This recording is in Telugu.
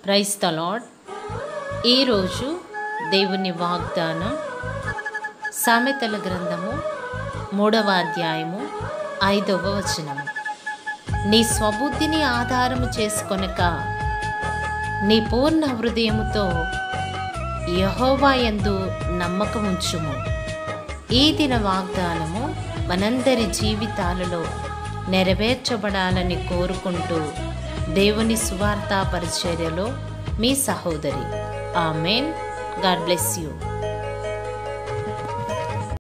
ప్రైస్ ద లాడ్ ఈరోజు దేవుని వాగ్దానం సామెతల గ్రంథము మూడవ అధ్యాయము ఐదవ వచనము నీ స్వబుద్ధిని ఆధారము చేసుకొనక నీ పూర్ణ హృదయముతో యహోవా యందు నమ్మకం ఉంచుము ఈ దిన వాగ్దానము మనందరి జీవితాలలో నెరవేర్చబడాలని కోరుకుంటూ దేవుని సువార్తా పరిచర్యలో మీ సహోదరి ఆమెన్ గాడ్ బ్లెస్ యూ